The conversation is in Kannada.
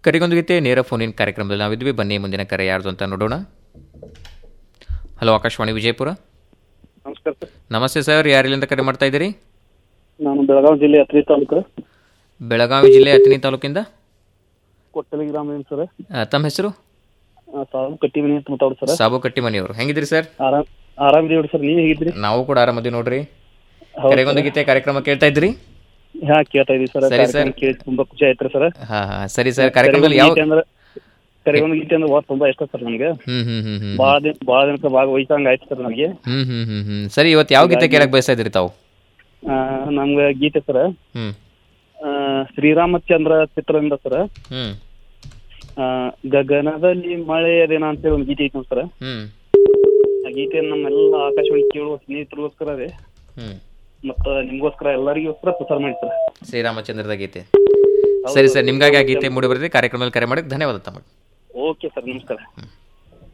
ಕರೆಗೊಂದು ಗೀತೆ ನೇರ ಫೋನಿನ ಕಾರ್ಯಕ್ರಮದಲ್ಲಿ ನಾವಿದ್ವಿ ಬನ್ನಿ ಮುಂದಿನ ಕರೆ ಯಾರ್ದು ಅಂತ ನೋಡೋಣ ಹಲೋ ಆಕಾಶವಾಣಿ ವಿಜಯಪುರ ನಮಸ್ಕಾರ ಸರ್ ನಮಸ್ತೆ ಸರ್ ಯಾರಿಲ್ಲಿಂದ ಕರೆ ಮಾಡ್ತಾ ಇದ್ದೀರಿ ನಾನು ಬೆಳಗಾವಿ ಜಿಲ್ಲೆ ಹತ್ರಿ ತಾಲೂಕು ಬೆಳಗಾವಿ ಜಿಲ್ಲೆ ಹತ್ತನೇ ತಾಲೂಕಿಂದ ಕೊಟ್ಟಲಿ ಗ್ರಾಮದಿಂದ ಸರ್ ಆ, ತಮ್ಮ ಹೆಸರು ಸಾವು ಕಟ್ಟಿಮನಿ ಅಂತ ಮಾತಾಡೋದು ಸರ್ ಸಾಬು ಕಟ್ಟಿಮನಿಯವರು ಹೆಂಗಿದ್ರಿ ಸರ್ ಆರಾಮ್ ಆರಾಮಿದೀವಿ ಸರ್ ನೀವು ಹೇಗಿದ್ರಿ ನಾವು ಕೂಡ ಆರಾಮದಿ ನೋಡ್ರಿ ಹೌದು ಕರೆಗೊಂದು ಗೀತೆ ಕಾರ್ಯಕ್ರಮ ಕೇಳ್ತಾ ಇದ್ರಿ ಹಾ ಕೇಳ್ತಾ ಇದೀವಿ ಸರ್ ಸರಿ, ಕಾರ್ಯಕ್ರಮ ಕೇಳಿ ತುಂಬಾ ಖುಷಿ ಆಯ್ತು ಸರ್ ಹಾ ಹಾ ಸರಿ ಸರ್ ಕಾರ್ಯಕ್ರಮದಲ್ಲಿ ಯಾವ ಗೀತೆ ಅಂದ್ರೆ ಕರೆಗೊಂದು ಗೀತೆ ಅಂದ್ರೆ ಭಾಳ ತುಂಬಾ ಇಷ್ಟ ಸರ್ ನಮ್ಗೆ ಹ್ಮ್ ಹ್ಮ್ ಹ್ಮ್ ಹ್ಮ್ ಭಾಳ ದಿನ ಭಾಳ ದಿನಕ್ಕೆ ಭಾಗವಹಿಸಂಗ ಆಯ್ತು ಸರ್ ನಮಗೆ ಹ್ಮ್ ಹ್ಮ್ ಹ್ಮ್ ಹ್ಮ್ ಸರಿ ಇವತ್ತು ಯಾವ ಗೀತೆ ಕೇಳಕ್ ಬಯಸ್ತಾ ಇದ್ರಿ ತಾವು ಆ, ನಮ್ಗೆ ಗೀತೆ ಸರ್ ಹ್ಮ್ ಶ್ರೀರಾಮಚಂದ್ರ ಚಿತ್ರದಿಂದ ಸರ್ ಹ್ಮ್ ಆ, ಗಗನದಲ್ಲಿ ಮಳೆಯದೇನ ಅಂತೇಳಿ ಒಂದು ಗೀತೆ ಐತೆ ಸರ್ ಹ್ಮ್ ಆ ಗೀತೆಯನ್ನು ನಮ್ಮೆಲ್ಲ ಆಕಾಶವಾಣಿ ಕೇಳುವ ಸ್ನೇಹಿತರಿಗೋಸ್ಕರ ರೀ ಹ್ಮ್ ಮತ್ತ ನಿಮ್ಗೋಸ್ಕರ ಎಲ್ಲರಿಗೋಸ್ಕರ ಪ್ರಸಾರ ಮಾಡಿ ಸರ್ ಶ್ರೀರಾಮಚಂದ್ರದ ಗೀತೆ ಸರಿ ಸರ್ ನಿಮ್ಗಾಗಿ ಆ ಗೀತೆ ಮೂಡಿ ಬರ್ತದೆ ಕಾರ್ಯಕ್ರಮದಲ್ಲಿ ಕರೆ ಮಾಡಿದ್ರೆ ಧನ್ಯವಾದ ತಮಗೆ ಓಕೆ ಸರ್ ನಮಸ್ಕಾರ